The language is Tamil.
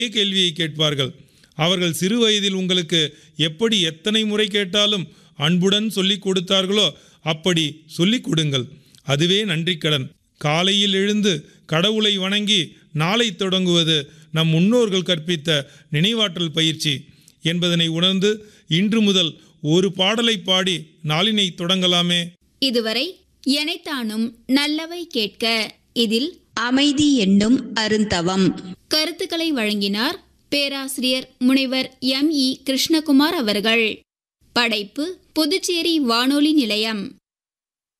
கேள்வியை கேட்பார்கள் அவர்கள் சிறு வயதில் உங்களுக்கு எப்படி எத்தனை முறை கேட்டாலும் அன்புடன் சொல்லிக் கொடுத்தார்களோ அப்படி சொல்லிக் கொடுங்கள் அதுவே நன்றிக்கடன் காலையில் எழுந்து கடவுளை வணங்கி நாளை தொடங்குவது நம் முன்னோர்கள் கற்பித்த நினைவாற்றல் பயிற்சி என்பதனை உணர்ந்து இன்று முதல் ஒரு பாடலை பாடி நாளினை தொடங்கலாமே இதுவரை எனைத்தானும் நல்லவை கேட்க இதில் அமைதி என்னும் அருந்தவம் கருத்துக்களை வழங்கினார் பேராசிரியர் முனைவர் எம் இ கிருஷ்ணகுமார் அவர்கள் படைப்பு புதுச்சேரி வானொலி நிலையம்